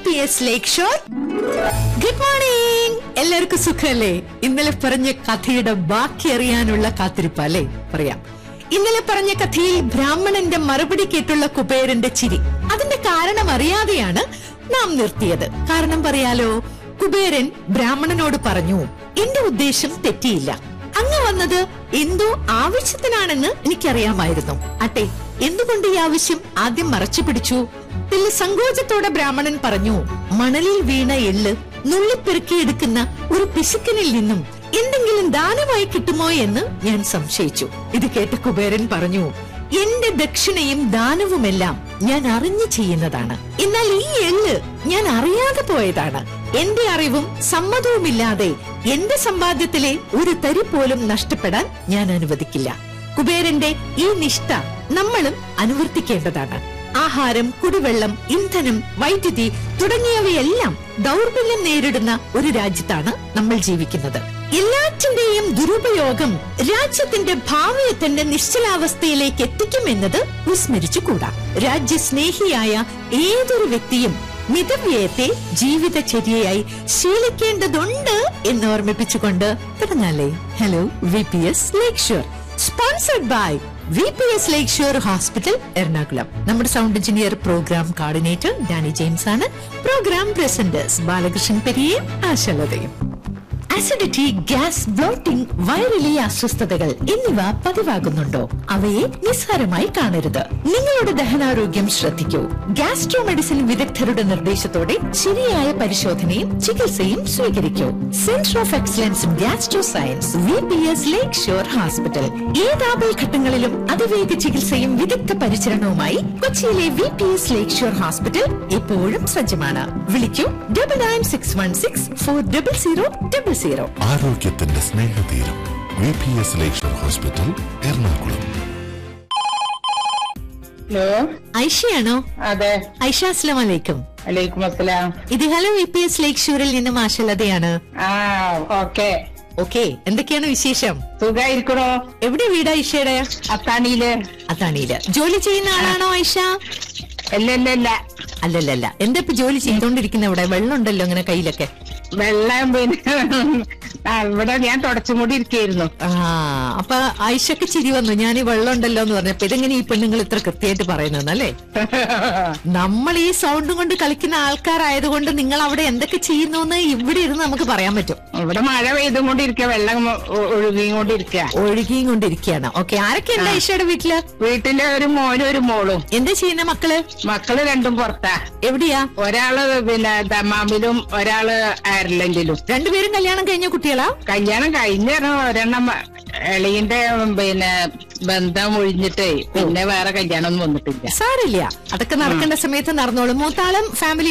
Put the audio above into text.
P S Lakeshore good morning എല്ലാവർക്കും സുഖമല്ലേ ഇന്നലെ പറഞ്ഞ കഥയുടെ ബാക്കി അറിയാനുള്ള കാത്തിരിപ്പ് അല്ലേ പറയാം ഇന്നലെ പറഞ്ഞ കഥയിൽ ബ്രാഹ്മണന്റെ മറുപടി കേട്ടുള്ള കുബേരന്റെ ചിരി അതിന്റെ കാരണം അറിയാതെയാണ് നാം നിർത്തിയത് കാരണം പറയാലോ കുബേരൻ ബ്രാഹ്മണനോട് പറഞ്ഞു എന്റെ ഉദ്ദേശം തെറ്റിയില്ല അങ്ങ് വന്നത് എന്തോ ആവശ്യത്തിനാണെന്ന് എനിക്കറിയാമായിരുന്നു അട്ടെ എന്തുകൊണ്ട് ഈ ആവശ്യം ആദ്യം മറച്ചു പിടിച്ചു തെല്ല് സങ്കോചത്തോടെ ബ്രാഹ്മണൻ പറഞ്ഞു മണലിൽ വീണ എള്ള് നുള്ളിപ്പെറുക്കിയെടുക്കുന്ന ഒരു പിശുക്കനിൽ നിന്നും എന്തെങ്കിലും ദാനമായി കിട്ടുമോ എന്ന് ഞാൻ സംശയിച്ചു ഇത് കേട്ട കുബേരൻ പറഞ്ഞു എന്റെ ദക്ഷിണയും ദാനവുമെല്ലാം ഞാൻ അറിഞ്ഞു ചെയ്യുന്നതാണ് എന്നാൽ ഈ എള്ള് ഞാൻ അറിയാതെ പോയതാണ് എന്റെ അറിവും സമ്മതവുമില്ലാതെ എന്റെ സമ്പാദ്യത്തിലെ ഒരു തരി പോലും നഷ്ടപ്പെടാൻ ഞാൻ അനുവദിക്കില്ല കുബേരന്റെ ഈ നിഷ്ഠ നമ്മളും അനുവർത്തിക്കേണ്ടതാണ് ആഹാരം കുടിവെള്ളം ഇന്ധനം വൈദ്യുതി തുടങ്ങിയവയെല്ലാം ദൗർബല്യം നേരിടുന്ന ഒരു രാജ്യത്താണ് നമ്മൾ ജീവിക്കുന്നത് എല്ലാറ്റിന്റെയും ദുരുപയോഗം രാജ്യത്തിന്റെ ഭാവിയെ തന്നെ നിശ്ചലാവസ്ഥയിലേക്ക് എത്തിക്കുമെന്നത് വിസ്മരിച്ചുകൂടാ രാജ്യസ്നേഹിയായ ഏതൊരു വ്യക്തിയും മിതവ്യയത്തെ ജീവിതചര്യയായി ശീലിക്കേണ്ടതുണ്ട് എന്ന് ഓർമ്മിപ്പിച്ചുകൊണ്ട് തുടങ്ങാല്ലേ hello V P S Lakeshore sponsored by V P S Lakeshore hospital Ernakulam നമ്മുടെ sound engineer programme coordinator Danny James ആണ് പ്രോഗ്രാം പ്രസന്റേഴ്സ് ബാലകൃഷ്ണൻ പെരിയയും ആശലതയും അസിഡിറ്റി ഗ്യാസ് ബ്ലോട്ടിംഗ് വയറിലെ അസ്വസ്ഥതകൾ എന്നിവ പതിവാകുന്നുണ്ടോ അവയെ നിസ്സാരമായി കാണരുത് നിങ്ങളുടെ ദഹനാരോഗ്യം ശ്രദ്ധിക്കൂ ഗ്യാസ്ട്രോ മെഡിസിൻ വിദഗ്ധരുടെ നിർദ്ദേശത്തോടെ ശരിയായ പരിശോധനയും ചികിത്സയും സ്വീകരിക്കൂ centre of excellence in gastro science V P S Lakeshore hospital ഏത് ആപൽഘട്ടങ്ങളിലും അതിവേഗ ചികിത്സയും വിദഗ്ധ പരിചരണവുമായി കൊച്ചിയിലെ V P S Lakeshore hospital എപ്പോഴും സജ്ജമാണ് വിളിക്കൂ double nine six one six four double zero double zero ആരോഗ്യത്തിന്റെ സ്നേഹതീരം V P S Lakeshore hospital Ernakulam hello ഐഷയാണോ അതെ ഐഷ അസ്ലാം വലൈക്കും അലൈക്കും അസ്സലാം ഇത് ഹലോ വി പി എസ് ലേക്ക് ഷൂറിൽ നിന്നും ആശലതയാണ് ആ ഓക്കെ ഓക്കെ എന്തൊക്കെയാണ് വിശേഷം സുഖായിരിക്കണോ എവിടെ വീടാ ഐഷയുടെ അത്താണിയില് അതാണീല് ജോലി ചെയ്യുന്ന ആളാണോ ഐഷ അല്ല അല്ല അല്ല അല്ലല്ലല്ല എന്താ ഇപ്പൊ ജോലി ചെയ്തോണ്ടിരിക്കുന്ന ഇവിടെ വെള്ളം ഉണ്ടല്ലോ അങ്ങനെ കയ്യിലൊക്കെ വെള്ളം പിന്നെ ആ, ഇവിടെ ഞാൻ തുടച്ചും കൂടി ഇരിക്കായിരുന്നു ആ അപ്പൊ ഐഷക്ക് ചിരി വന്നു ഞാൻ ഈ വെള്ളം ഉണ്ടല്ലോ എന്ന് പറഞ്ഞപ്പോ ഇതെങ്ങനെ ഈ പെണ്ണുങ്ങൾ ഇത്ര കൃത്യമായിട്ട് പറയുന്നല്ലേ നമ്മൾ ഈ സൗണ്ടും കൊണ്ട് കളിക്കുന്ന ആൾക്കാരായതുകൊണ്ട് നിങ്ങൾ അവിടെ എന്തൊക്കെ ചെയ്യുന്നു എന്ന് ഇവിടെ ഇരുന്ന് നമുക്ക് പറയാൻ പറ്റും ഇവിടെ മഴ പെയ്തും കൊണ്ടിരിക്ക വെള്ളം ഒ- ഒഴുകിയും കൊണ്ടിരിക്ക ഒഴുകിയും കൊണ്ടിരിക്കുകയാണ് ഓക്കെ ആരൊക്കെയുണ്ട് ഐഷയുടെ വീട്ടില് വീട്ടിലെ ഒരു മോനും ഒരു മോളും എന്താ ചെയ്യുന്ന മക്കള് മക്കള് രണ്ടും പുറത്താ എവിടെയാ ഒരാള് പിന്നെ ദമാമിലും ഒരാള് അയർലൻഡിലും രണ്ടുപേരും കല്യാണം കഴിഞ്ഞ കുട്ടികളാ കല്യാണം കഴിഞ്ഞ ഒരെണ്ണം എളീന്റെ പിന്നെ ബന്ധം ഒഴിഞ്ഞിട്ടേ പിന്നെ വേറെ കല്യാണം ഒന്നും വന്നിട്ടില്ല സാരില്ല അതൊക്കെ നടക്കേണ്ട സമയത്ത് നടന്നോളും മൂത്താളും ഫാമിലി